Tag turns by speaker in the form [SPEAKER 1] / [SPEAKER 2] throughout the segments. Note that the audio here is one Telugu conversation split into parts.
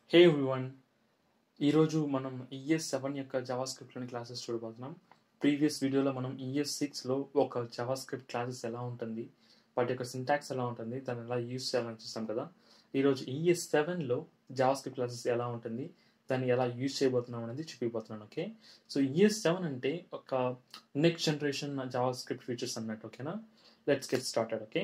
[SPEAKER 1] హే ఎవ్రీవన్ ఈరోజు మనం ఈఎస్ సెవెన్ యొక్క జావా స్క్రిప్ట్లోని క్లాసెస్ చూడబోతున్నాం ప్రీవియస్ వీడియోలో మనం ఈఎస్ సిక్స్లో ఒక జావా స్క్రిప్ట్ క్లాసెస్ ఎలా ఉంటుంది వాటి యొక్క సింటాక్స్ ఎలా ఉంటుంది దాన్ని ఎలా యూస్ చేయాలని చూస్తాం కదా ఈరోజు ఈఎస్ సెవెన్లో జావా స్క్రిప్ట్ క్లాసెస్ ఎలా ఉంటుంది దాన్ని ఎలా యూజ్ చేయబోతున్నాం అనేది చూపిపోతున్నాను ఓకే సో ఈఎస్ సెవెన్ అంటే ఒక next generation JavaScript features అన్నట్టు ఓకేనా let's get started okay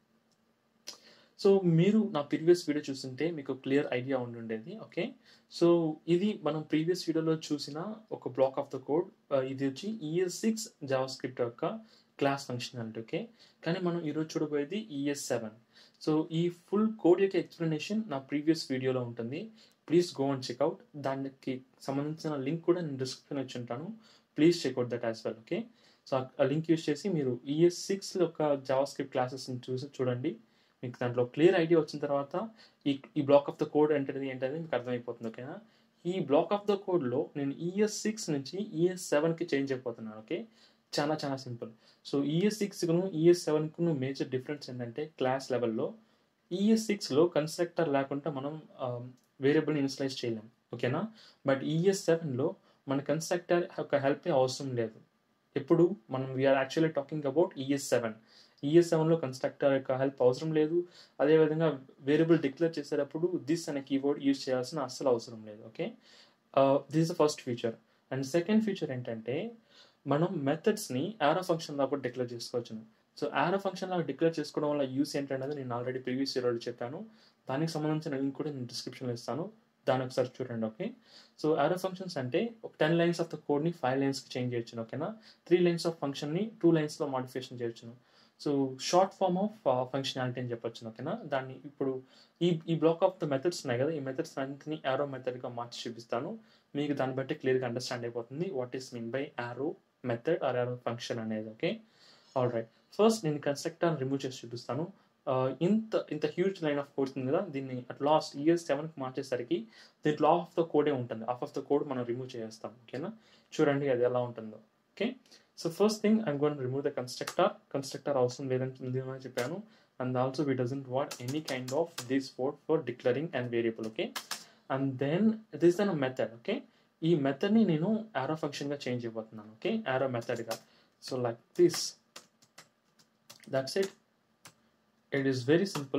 [SPEAKER 1] so మీరు నా ప్రీవియస్ వీడియో చూస్తుంటే మీకు క్లియర్ ఐడియా ఉండుండేది ఓకే సో ఇది మనం ప్రీవియస్ వీడియోలో చూసిన ఒక బ్లాక్ ఆఫ్ ద కోడ్ ఇది వచ్చి ఈఎస్ సిక్స్ జావా స్క్రిప్ట్ యొక్క క్లాస్ ఫంక్షనాలిటీ ఓకే కానీ మనం ఈరోజు చూడబోయేది ఈఎస్ సెవెన్ సో ఈ ఫుల్ కోడ్ యొక్క ఎక్స్ప్లెనేషన్ నా ప్రీవియస్ వీడియోలో ఉంటుంది ప్లీజ్ గో అండ్ చెక్అవుట్ దానికి సంబంధించిన లింక్ కూడా నేను డిస్క్రిప్షన్ ఇచ్చి ఉంటాను please check out that as well okay so ఆ లింక్ యూస్ చేసి మీరు ఈఎస్ సిక్స్ యొక్క జావా స్క్రిప్ట్ క్లాసెస్ని చూసి చూడండి మీకు దాంట్లో క్లియర్ ఐడియా వచ్చిన తర్వాత ఈ ఈ బ్లాక్ ఆఫ్ ద కోడ్ ఏంటది ఏంటనేది మీకు అర్థమైపోతుంది ఓకేనా ఈ బ్లాక్ ఆఫ్ ద కోడ్లో నేను ఈఎస్ సిక్స్ నుంచి ఈఎస్ సెవెన్కి చేంజ్ అయిపోతున్నాను ఓకే చాలా చాలా సింపుల్ సో ఈఎస్ సిక్స్కును ఈఎస్ సెవెన్కును మేజర్ డిఫరెన్స్ ఏంటంటే క్లాస్ లెవెల్లో ఈఎస్ సిక్స్లో కన్స్ట్రక్టర్ లేకుండా మనం వేరియబుల్ని ఇన్స్లైజ్ చేయలేం ఓకేనా బట్ ఈఎస్ సెవెన్లో మన కన్స్ట్రక్టర్ యొక్క హెల్ప్ అవసరం లేదు ఎప్పుడు మనం we're actually talking about ES seven ES సెవెన్లో కన్స్ట్రక్టర్ యొక్క హెల్ప్ అవసరం లేదు అదేవిధంగా వేరియబుల్ డిక్లేర్ చేసేటప్పుడు దిస్ అనే కీబోర్డ్ యూజ్ చేయాల్సిన అస్సలు అవసరం లేదు okay this the first feature and second feature ఏంటంటే మనం మెథడ్స్ని ఆరో ఫంక్షన్ లాగా డిక్లేర్ చేసుకోవచ్చు సో ఆరో ఫంక్షన్ లాగా డిక్లేర్ చేసుకోవడం వల్ల యూస్ ఏంటనేది నేను ఆల్రెడీ ప్రీవియస్ ఇయర్లో చెప్పాను దానికి సంబంధించిన లింక్ కూడా నేను డిస్క్రిప్షన్లో ఇస్తాను దాని ఒకసారి చూడండి ఓకే సో ఆరో ఫంక్షన్స్ అంటే ఒక టెన్ లైన్స్ ఆఫ్ ద కోడ్ని ఫైవ్ లైన్స్కి చేంజ్ చేయొచ్చు ఓకేనా త్రీ లైన్స్ ఆఫ్ ఫంక్షన్ని టూ లైన్స్లో మాడిఫికేషన్ చేయొచ్చును so short form of functionality అని చెప్పొచ్చు ఓకేనా దాన్ని ఇప్పుడు ఈ ఈ బ్లాక్ ఆఫ్ ద మెథడ్స్ ఉన్నాయి కదా ఈ మెథడ్స్ అన్నింటినీ యారో మెథడ్గా మార్చి చూపిస్తాను మీకు దాన్ని బట్టి క్లియర్గా అండర్స్టాండ్ అయిపోతుంది what is mean by arrow method or arrow function అనేది ఓకే ఆల్ రైట్ ఫస్ట్ నేను కన్స్ట్రక్టర్ రిమూవ్ చేసి చూపిస్తాను ఇంత ఇంత హ్యూజ్ లైన్ ఆఫ్ కోడ్స్ ఉంది కదా దీన్ని అట్ లాస్ట్ ఇయర్ సెవెన్కి మార్చేసరికి దీంట్లో ఆఫ్ ఆఫ్ ద కోడే ఉంటుంది ఆఫ్ ఆఫ్ ద కోడ్ మనం రిమూవ్ చేస్తాం ఓకేనా చూడండి అది ఎలా ఉంటుందో okay so first thing I'm gon remove the constructor constructor అవసరం లేదని అని చెప్పాను and also we doesn't want any kind of this word for declaring and variable okay and then this an method okay ఈ మెథడ్ని నేను ఆరో ఫంక్షన్గా చేంజ్ అయిపోతున్నాను ఓకే ఆరో మెథడ్గా so like this that's it it is very simple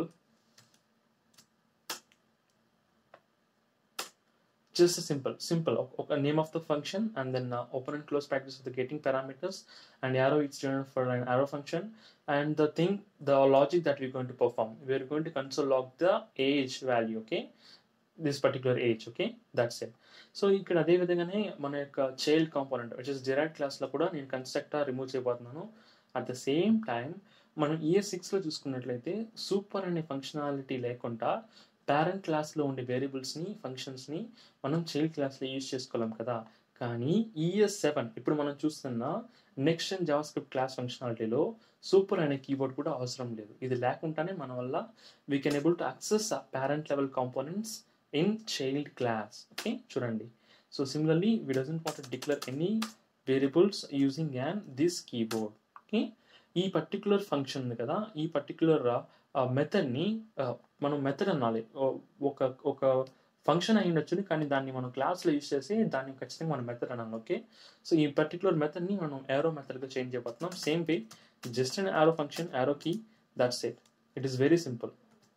[SPEAKER 1] just a simple simple a name of the function and then uh, open and close practice of the getting parameters and arrow it's generated for an arrow function and the thing the logic that we're going to perform we're going to console log the age value okay this particular age okay that's it so ఇక్కడ అదే విధంగానే మన యొక్క child component which is derived క్లాస్లో కూడా నేను కన్స్ట్రక్టర్ రిమూవ్ చేయబోతున్నాను అట్ ద సేమ్ టైం మనం ఈఎస్ సిక్స్లో చూసుకున్నట్లయితే సూపర్ అనే ఫంక్షనాలిటీ లేకుండా పేరెంట్ క్లాస్లో ఉండే వేరియబుల్స్ని ఫంక్షన్స్ని మనం చైల్డ్ క్లాస్లో యూజ్ చేసుకోలేం కదా కానీ ఈఎస్ సెవెన్ ఇప్పుడు మనం చూస్తున్న next gen JavaScript class ఫంక్షనాలిటీలో సూపర్ అనే కీబోర్డ్ కూడా అవసరం లేదు ఇది లేకుండానే మన వల్ల we can able to access parent level components in child class okay చూడండి so similarly we doesn't want declare any variables using an this keyboard okay ఈ పర్టికులర్ ఫంక్షన్ ఉంది కదా ఈ పర్టికులర్ మెథడ్ని మనం మెథడ్ అనాలి ఒక ఒక ఫంక్షన్ అయి ఉండొచ్చు కానీ దాన్ని మనం క్లాస్లో యూస్ చేసి దాన్ని ఖచ్చితంగా మనం మెథడ్ అనాలి ఓకే సో ఈ పర్టికులర్ మెథడ్ని మనం ఏరో మెథడ్గా చేంజ్ చేయబోతున్నాం same way just an arrow function arrow key that's it it is very simple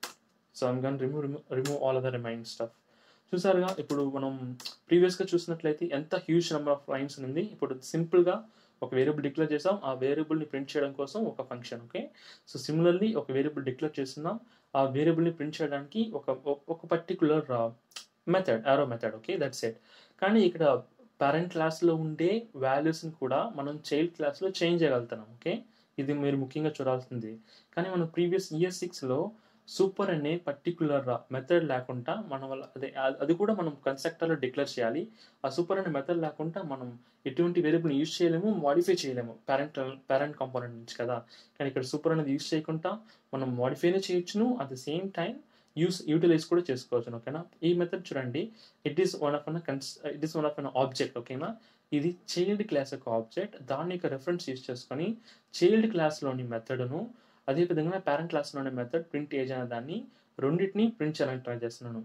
[SPEAKER 1] so I'm gon remove remove all other remain stuff చూసారుగా ఇప్పుడు మనం ప్రీవియస్గా చూసినట్లయితే ఎంత హ్యూజ్ నెంబర్ ఆఫ్ లైన్స్ ఉంది ఇప్పుడు సింపుల్గా ఒక వేరియబుల్ డిక్లేర్ చేసాం ఆ వేరియబుల్ని ప్రింట్ చేయడం కోసం ఒక ఫంక్షన్ ఓకే సో సిమిలర్లీ ఒక వేరియబుల్ డిక్లేర్ చేస్తున్నాం ఆ వేరియబుల్ని ప్రింట్ చేయడానికి ఒక ఒక particular method arrow method okay that's it కానీ ఇక్కడ పేరెంట్ క్లాస్లో ఉండే వాల్యూస్ని కూడా మనం చైల్డ్ క్లాస్లో చేంజ్ చేయగలుగుతున్నాం ఓకే ఇది మీరు ముఖ్యంగా చూడాల్సింది కానీ మనం ప్రీవియస్ ఇయర్ సిక్స్లో సూపర్ అనే పర్టికులర్ మెథడ్ లేకుండా మన వల్ల అదే అది కూడా మనం కన్స్ట్రక్టర్లో డిక్లేర్ చేయాలి ఆ సూపర్ అనే మెథడ్ లేకుండా మనం ఎటువంటి వేరియబుల్ యూజ్ చేయలేము మాడిఫై చేయలేము పేరెంట్ పేరెంట్ కాంపోనెంట్ నుంచి కదా కానీ ఇక్కడ సూపర్ అనేది యూజ్ చేయకుండా మనం మాడిఫైనే చేయొచ్చును at the same time use utilize కూడా చేసుకోవచ్చు ఓకేనా ఈ మెథడ్ చూడండి it is one of an cons it is one of an object ఓకేనా ఇది చైల్డ్ క్లాస్ యొక్క ఆబ్జెక్ట్ దాని యొక్క రెఫరెన్స్ యూజ్ చేసుకొని చైల్డ్ క్లాస్లోని మెథడ్ను అదేవిధంగా పేరెంట్ క్లాస్లోని మెథడ్ ప్రింట్ ఏజ్ అనే దాన్ని రెండింటిని ప్రింట్ చేయాలని ట్రై చేస్తున్నాను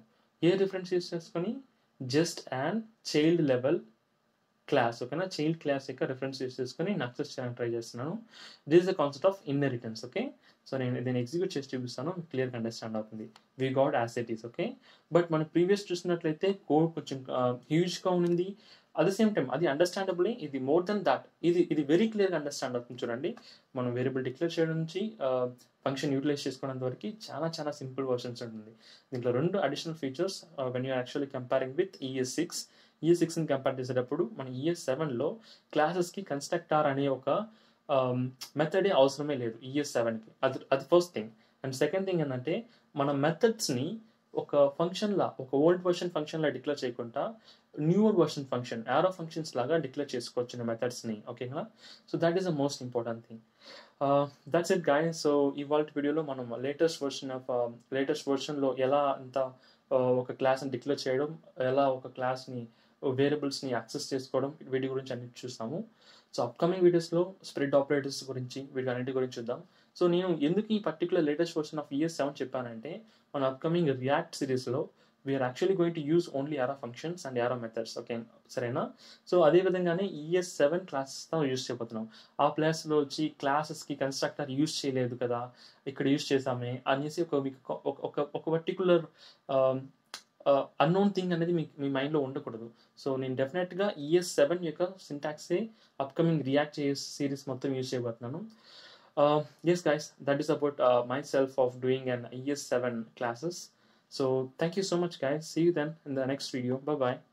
[SPEAKER 1] ఏ రిఫరెన్స్ యూస్ చేసుకొని just and child level class ఓకేనా చైల్డ్ క్లాస్ యొక్క రిఫరెన్స్ యూస్ చేసుకొని నేను అక్సెస్ చేయడానికి ట్రై చేస్తున్నాను this is the concept of inheritance okay so నేను దీన్ని ఎగ్జిక్యూట్ చేసి చూపిస్తాను మీకు క్లియర్గా అండర్స్టాండ్ అవుతుంది వీ గాడ్ యాసిటీస్ ఓకే బట్ మనం ప్రీవియస్ చూసినట్లయితే కోడ్ కొంచెం హ్యూజ్గా ఉంది అట్ ద సేమ్ టైం అది అండర్స్టాండబుల్ ఇది మోర్ దెన్ దాట్ ఇది ఇది వెరీ క్లియర్గా అండర్స్టాండ్ అవుతుంది చూడండి మనం వేరియబుల్ డిక్లేర్ చేయడం నుంచి ఫంక్షన్ యూటిలైజ్ చేసుకోవడం వరకు చాలా చాలా సింపుల్ వర్షన్స్ ఉంటుంది దీంట్లో రెండు additional features when you actually comparing with ES six ES సిక్స్ని కంపేర్ చేసేటప్పుడు మన ఈఎస్ సెవెన్లో క్లాసెస్కి కన్స్ట్రక్టార్ అనే ఒక మెథడే అవసరమే లేదు ఈఎస్ సెవెన్కి అది అది first thing and second thing ఏంటంటే మన మెథడ్స్ని ఒక ఫంక్షన్లా ఒక ఓల్డ్ వర్షన్ ఫంక్షన్లా డిక్లేర్ చేయకుండా newer version function arrow functions లాగా డిక్లేర్ చేసుకోవచ్చు మెథడ్స్ని ఓకేనా so that is the most important thing that's it guys so ఇవాళ వీడియోలో మనం లేటెస్ట్ వర్షన్ ఆఫ్ లేటెస్ట్ వర్షన్లో ఎలా అంత ఒక క్లాస్ని డిక్లేర్ చేయడం ఎలా ఒక క్లాస్ని వేరియబుల్స్ని యాక్సెస్ చేసుకోవడం వీటి గురించి అన్ని చూస్తాము సో అప్కమింగ్ వీడియోస్లో స్ప్రెడ్ ఆపరేటర్స్ గురించి వీటి అన్నిటి గురించి చూద్దాం సో నేను ఎందుకు ఈ particular latest version of ES seven చెప్పానంటే మన అప్కమింగ్ రియాక్ట్ సిరీస్లో we're actually going to use only arrow functions and arrow methods okay సరేనా సో అదే విధంగానే ఈఎస్ సెవెన్ క్లాసెస్తో యూజ్ చేయబోతున్నాం ఆ ప్లేస్లో వచ్చి క్లాసెస్కి కన్స్ట్రక్టర్ యూజ్ చేయలేదు కదా ఇక్కడ యూజ్ చేసామే అనేసి ఒక మీకు ఒక ఒక పర్టికులర్ అన్నోన్ థింగ్ అనేది మీ మీ మైండ్లో ఉండకూడదు సో నేను డెఫినెట్గా ఈఎస్ సెవెన్ యొక్క సింటాక్సే అప్కమింగ్ రియాక్ట్ చేసే సిరీస్ మొత్తం యూజ్ చేయబోతున్నాను yes guys that is about my self of doing and ES seven classes So thank you so much guys. See you then in the next video. Bye bye.